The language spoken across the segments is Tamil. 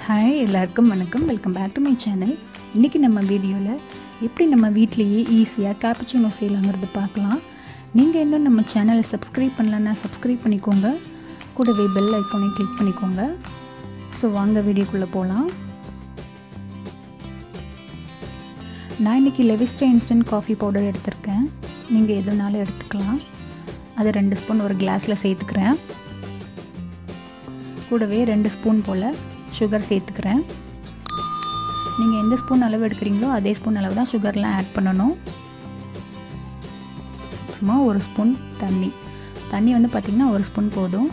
ஹாய் எல்லாருக்கும் வணக்கம் welcome back to my channel இன்றைக்கி நம்ம வீடியோவில் எப்படி நம்ம வீட்லேயே ஈஸியாக கேப்சினோ செய்யலாங்கிறது பார்க்கலாம் நீங்கள் இன்னும் நம்ம சேனலை சப்ஸ்கிரைப் பண்ணலன்னா சப்ஸ்கிரைப் பண்ணிக்கோங்க கூடவே பெல் ஐக்கானையும் கிளிக் பண்ணிக்கோங்க ஸோ வாங்க வீடியோக்குள்ளே போகலாம் நான் இன்றைக்கி லெவிஸ்டா இன்ஸ்டன்ட் காஃபி பவுடர் எடுத்திருக்கேன் நீங்கள் எதுனாலும் எடுத்துக்கலாம் அதை ரெண்டு ஸ்பூன் ஒரு கிளாஸில் சேர்த்துக்கிறேன் கூடவே ரெண்டு ஸ்பூன் போல் சுகர் சேர்த்துக்கிறேன் நீங்கள் எந்த ஸ்பூன் அளவு எடுக்கிறீங்களோ அதே ஸ்பூன் அளவு தான் சுகர்லாம் ஆட் பண்ணணும் அப்புறமா ஒரு ஸ்பூன் தண்ணி தண்ணி வந்து பார்த்திங்கன்னா ஒரு ஸ்பூன் போதும்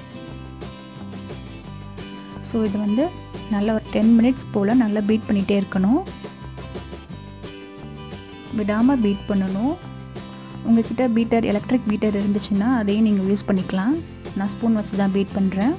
ஸோ இது வந்து நல்லா ஒரு டென் மினிட்ஸ் போல் நல்லா பீட் பண்ணிகிட்டே இருக்கணும் விடாமல் பீட் பண்ணணும் உங்கள்கிட்ட பீட்டர் எலக்ட்ரிக் பீட்டர் இருந்துச்சுன்னா அதையும் நீங்கள் யூஸ் பண்ணிக்கலாம் நான் ஸ்பூன் வச்சு தான் பீட் பண்ணுறேன்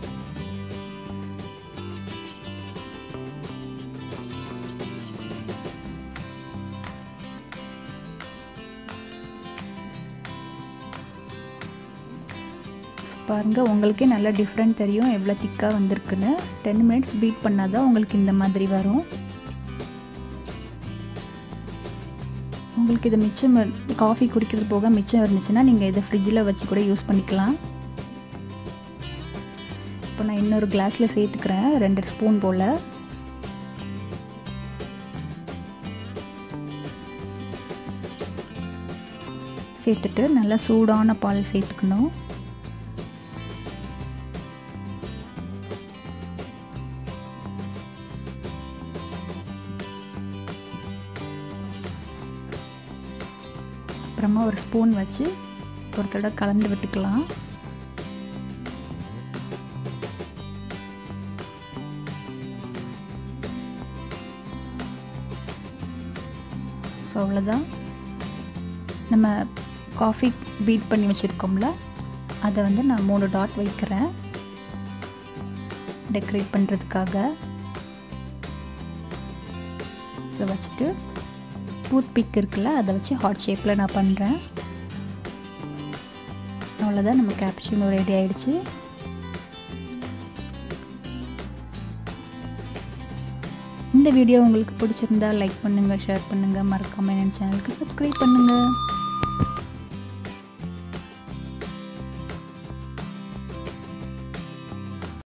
பாருங்கள் உங்களுக்கே நல்லா டிஃப்ரெண்ட் தெரியும் எவ்வளோ திக்காக வந்திருக்குன்னு டென் மினிட்ஸ் பீட் பண்ணால் தான் உங்களுக்கு இந்த மாதிரி வரும் உங்களுக்கு இது மிச்சம் காஃபி குடிக்கிறது போக மிச்சம் இருந்துச்சுன்னா நீங்கள் இதை ஃப்ரிட்ஜில் வச்சு கூட யூஸ் பண்ணிக்கலாம் இப்போ நான் இன்னொரு கிளாஸில் சேர்த்துக்கிறேன் ரெண்டு ஸ்பூன் போல் சேர்த்துட்டு நல்லா சூடான பால் சேர்த்துக்கணும் அப்புறமா ஒரு ஸ்பூன் வச்சு ஒரு தடவை கலந்து விட்டுக்கலாம் ஸோ அவ்வளோதான் நம்ம காஃபி பீட் பண்ணி வச்சுருக்கோம்ல அதை வந்து நான் மூணு டாட் வைக்கிறேன் டெக்கரேட் பண்ணுறதுக்காக ஸோ வச்சுட்டு டூத் பிக் இருக்குல்ல அதை வச்சு ஹாட் ஷேப்பில் நான் பண்ணுறேன் அவ்வளோதான் நம்ம கேப்ஷூனோ ரெடி ஆகிடுச்சு இந்த வீடியோ உங்களுக்கு பிடிச்சிருந்தா லைக் பண்ணுங்கள் ஷேர் பண்ணுங்கள் மறக்காமல் என் சேனலுக்கு சப்ஸ்கிரைப் பண்ணுங்கள்